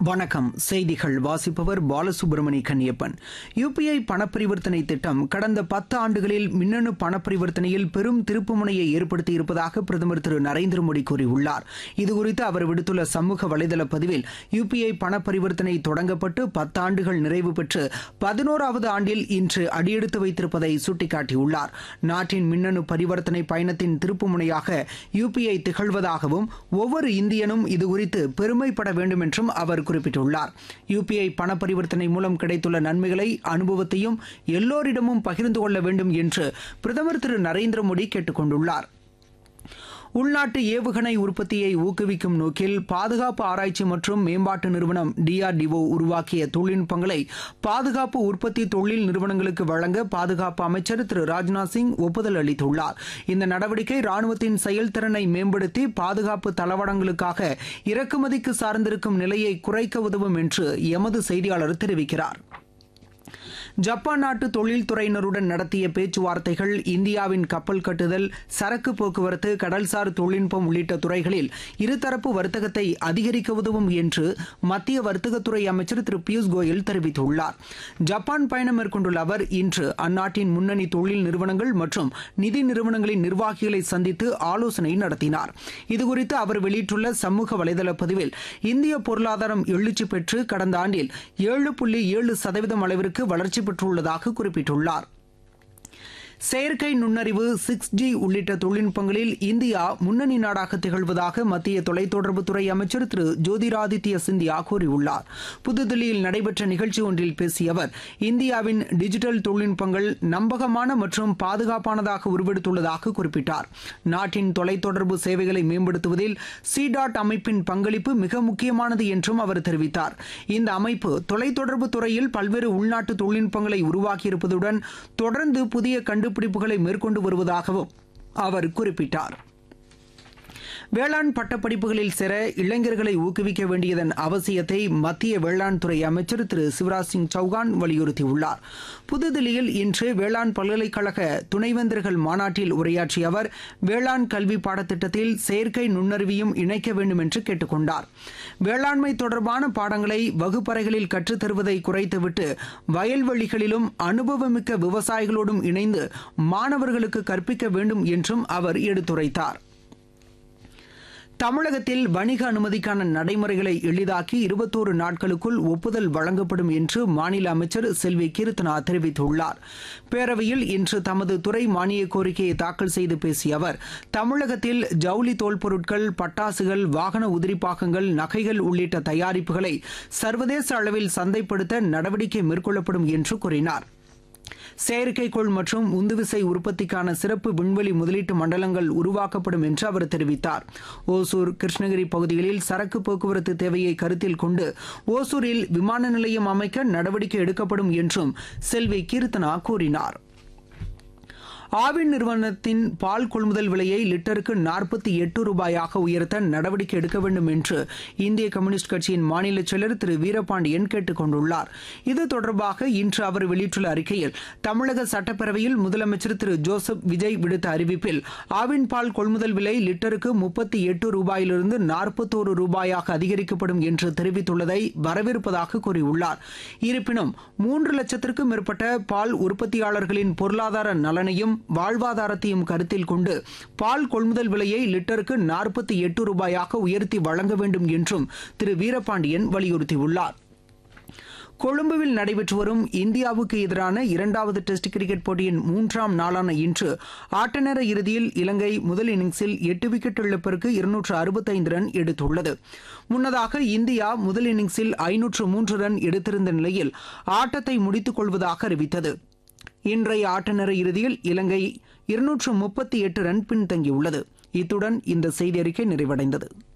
வணக்கம் செய்திகள் வாசிப்பவர் பாலசுப்ரமணி கன்னியப்பன் யுபிஐ பணப்பரிவர்த்தனை திட்டம் கடந்த பத்து ஆண்டுகளில் மின்னணு பணப்பரிவர்த்தனையில் பெரும் திருப்புமுனையை ஏற்படுத்தியிருப்பதாக பிரதமர் திரு நரேந்திர மோடி கூறியுள்ளார் இதுகுறித்து அவர் விடுத்துள்ள சமூக வலைதள பதிவில் யுபிஐ பணப்பரிவர்த்தனை தொடங்கப்பட்டு பத்தாண்டுகள் நிறைவு பெற்று பதினோராவது ஆண்டில் இன்று அடியெடுத்து வைத்திருப்பதை சுட்டிக்காட்டியுள்ளார் நாட்டின் மின்னணு பரிவர்த்தனை பயணத்தின் திருப்புமுனையாக யுபிஐ திகழ்வதாகவும் ஒவ்வொரு இந்தியனும் இதுகுறித்து பெருமைப்பட வேண்டும் என்றும் அவர் குறிப்பிட்டுள்ளார் யுபிஐ பண பரிவர்த்தனை மூலம் கிடைத்துள்ள நன்மைகளை அனுபவத்தையும் எல்லோரிடமும் பகிர்ந்து கொள்ள வேண்டும் என்று பிரதமர் திரு நரேந்திர மோடி கேட்டுக் கொண்டுள்ளார் உள்நாட்டு ஏவுகணை உற்பத்தியை ஊக்குவிக்கும் நோக்கில் பாதுகாப்பு ஆராய்ச்சி மற்றும் மேம்பாட்டு நிறுவனம் டிஆர்டிஓ உருவாக்கிய தொழில்நுட்பங்களை பாதுகாப்பு உற்பத்தி தொழில் நிறுவனங்களுக்கு வழங்க பாதுகாப்பு அமைச்சர் திரு ராஜ்நாத் சிங் ஒப்புதல் அளித்துள்ளார் இந்த நடவடிக்கை ராணுவத்தின் செயல்திறனை மேம்படுத்தி பாதுகாப்பு தளவாடங்களுக்காக இறக்குமதிக்கு சார்ந்திருக்கும் நிலையை குறைக்க உதவும் என்று எமது செய்தியாளர் தெரிவிக்கிறார் ஜப்பான் நாட்டு தொழில்துறையினருடன் நடத்திய பேச்சுவார்த்தைகள் இந்தியாவின் கப்பல் கட்டுதல் சரக்கு போக்குவரத்து கடல்சார் தொழில்நுட்பம் உள்ளிட்ட துறைகளில் இருதரப்பு வர்த்தகத்தை அதிகரிக்க உதவும் என்று மத்திய வர்த்தகத்துறை அமைச்சர் திரு பியூஷ் கோயல் தெரிவித்துள்ளார் ஜப்பான் பயணம் மேற்கொண்டுள்ள அவர் இன்று அந்நாட்டின் முன்னணி தொழில் நிறுவனங்கள் மற்றும் நிதி நிறுவனங்களின் நிர்வாகிகளை சந்தித்து ஆலோசனை நடத்தினார் இதுகுறித்து அவர் வெளியிட்டுள்ள சமூக வலைதள பதிவில் இந்திய பொருளாதாரம் எழுச்சி பெற்று கடந்த ஆண்டில் ஏழு புள்ளி ஏழு சதவீதம் அளவிற்கு வளர்ச்சி பெற்றுள்ளதாக குறிப்பிட்டுள்ளார் செயற்கை நுண்ணறிவு சிக்ஸ் ஜி உள்ளிட்ட தொழில்நுட்பங்களில் இந்தியா முன்னணி நாடாக திகழ்வதாக மத்திய தொலைத்தொடர்புத்துறை அமைச்சர் திரு ஜோதிராதித்ய சிந்தியா கூறியுள்ளார் புதுதில்லியில் நடைபெற்ற நிகழ்ச்சி ஒன்றில் பேசிய அவர் இந்தியாவின் டிஜிட்டல் தொழில்நுட்பங்கள் நம்பகமான மற்றும் பாதுகாப்பானதாக உருவெடுத்துள்ளதாக குறிப்பிட்டார் நாட்டின் தொலைத்தொடர்பு சேவைகளை மேம்படுத்துவதில் சி டாட் அமைப்பின் பங்களிப்பு மிக முக்கியமானது என்றும் அவர் தெரிவித்தார் இந்த அமைப்பு தொலைத்தொடர்பு துறையில் பல்வேறு உள்நாட்டு தொழில்நுட்பங்களை உருவாக்கியிருப்பதுடன் தொடர்ந்து புதிய கண்டு கண்டுபிடிப்புகளை மேற்கொண்டு வருவதாகவும் அவர் குறிப்பிட்டார் வேளாண் பட்டப்படிப்புகளில் சேர இளைஞர்களை ஊக்குவிக்க வேண்டியதன் அவசியத்தை மத்திய வேளாண் துறை அமைச்சர் திரு சிவராஜ் சிங் சௌகான் வலியுறுத்தியுள்ளார் புதுதில்லியில் இன்று வேளாண் பல்கலைக்கழக துணைவேந்தர்கள் மாநாட்டில் உரையாற்றிய அவர் வேளாண் கல்வி பாடத்திட்டத்தில் செயற்கை நுண்ணறிவையும் இணைக்க வேண்டும் என்று கேட்டுக்கொண்டார் வேளாண்மை தொடர்பான பாடங்களை வகுப்பறைகளில் கற்றுத்தருவதை குறைத்துவிட்டு வயல்வெளிகளிலும் அனுபவமிக்க விவசாயிகளோடும் இணைந்து மாணவர்களுக்கு கற்பிக்க வேண்டும் என்றும் அவர் எடுத்துரைத்தார் தமிழகத்தில் வணிக அனுமதிக்கான நடைமுறைகளை எளிதாக்கி இருபத்தோரு நாட்களுக்குள் ஒப்புதல் வழங்கப்படும் என்று மாநில அமைச்சர் செல்வி கீர்த்தனா தெரிவித்துள்ளார் பேரவையில் இன்று தமது துறை மானிய கோரிக்கையை தாக்கல் செய்து பேசிய அவர் தமிழகத்தில் ஜவுளி தோல் பொருட்கள் பட்டாசுகள் வாகன உதிரிப்பாகங்கள் நகைகள் உள்ளிட்ட தயாரிப்புகளை சர்வதேச அளவில் சந்தைப்படுத்த நடவடிக்கை மேற்கொள்ளப்படும் என்று கூறினார் செயற்கைக்கோள் மற்றும் உந்துவிசை உற்பத்திக்கான சிறப்பு விண்வெளி முதலீட்டு மண்டலங்கள் உருவாக்கப்படும் என்று அவர் தெரிவித்தார் ஓசூர் கிருஷ்ணகிரி பகுதிகளில் சரக்கு போக்குவரத்து தேவையை கருத்தில் கொண்டு ஓசூரில் விமான நிலையம் அமைக்க நடவடிக்கை எடுக்கப்படும் என்றும் செல்வி கீர்த்தனா கூறினார் ஆவின் நிறுவனத்தின் பால் கொள்முதல் விலையை லிட்டருக்கு நாற்பத்தி எட்டு ரூபாயாக உயர்த்த நடவடிக்கை எடுக்க வேண்டும் என்று இந்திய கம்யூனிஸ்ட் கட்சியின் மாநில செயலர் திரு வீரபாண்டியன் கேட்டுக் கொண்டுள்ளார் இது தொடர்பாக இன்று அவர் வெளியிட்டுள்ள அறிக்கையில் தமிழக சட்டப்பேரவையில் முதலமைச்சர் திரு ஜோசப் விஜய் விடுத்த அறிவிப்பில் ஆவின் பால் கொள்முதல் விலை லிட்டருக்கு முப்பத்தி எட்டு ரூபாயிலிருந்து நாற்பத்தோரு ரூபாயாக அதிகரிக்கப்படும் என்று தெரிவித்துள்ளதை வரவேற்பதாக கூறியுள்ளார் இருப்பினும் மூன்று லட்சத்திற்கும் மேற்பட்ட பால் உற்பத்தியாளர்களின் பொருளாதார நலனையும் வாழ்வாதாரத்தையும் கருத்தில் கொண்டு பால் கொள்முதல் விலையை லிட்டருக்கு நாற்பத்தி எட்டு ரூபாயாக உயர்த்தி வழங்க வேண்டும் என்றும் திரு வீரபாண்டியன் வலியுறுத்தியுள்ளார் கொழும்புவில் நடைபெற்று வரும் இந்தியாவுக்கு எதிரான இரண்டாவது டெஸ்ட் கிரிக்கெட் போட்டியின் மூன்றாம் நாளான இன்று ஆட்டநேர இறுதியில் இலங்கை முதல் இன்னிங்ஸில் எட்டு விக்கெட் இழப்பிற்கு இருநூற்று அறுபத்தைந்து ரன் எடுத்துள்ளது முன்னதாக இந்தியா முதல் இன்னிங்ஸில் ஐநூற்று மூன்று ரன் எடுத்திருந்த நிலையில் ஆட்டத்தை முடித்துக் கொள்வதாக அறிவித்தது இன்றைய ஆட்டநேர இறுதியில் இலங்கை இருநூற்று முப்பத்தி எட்டு ரன் பின்தங்கியுள்ளது இத்துடன் இந்த செய்தி அறிக்கை நிறைவடைந்தது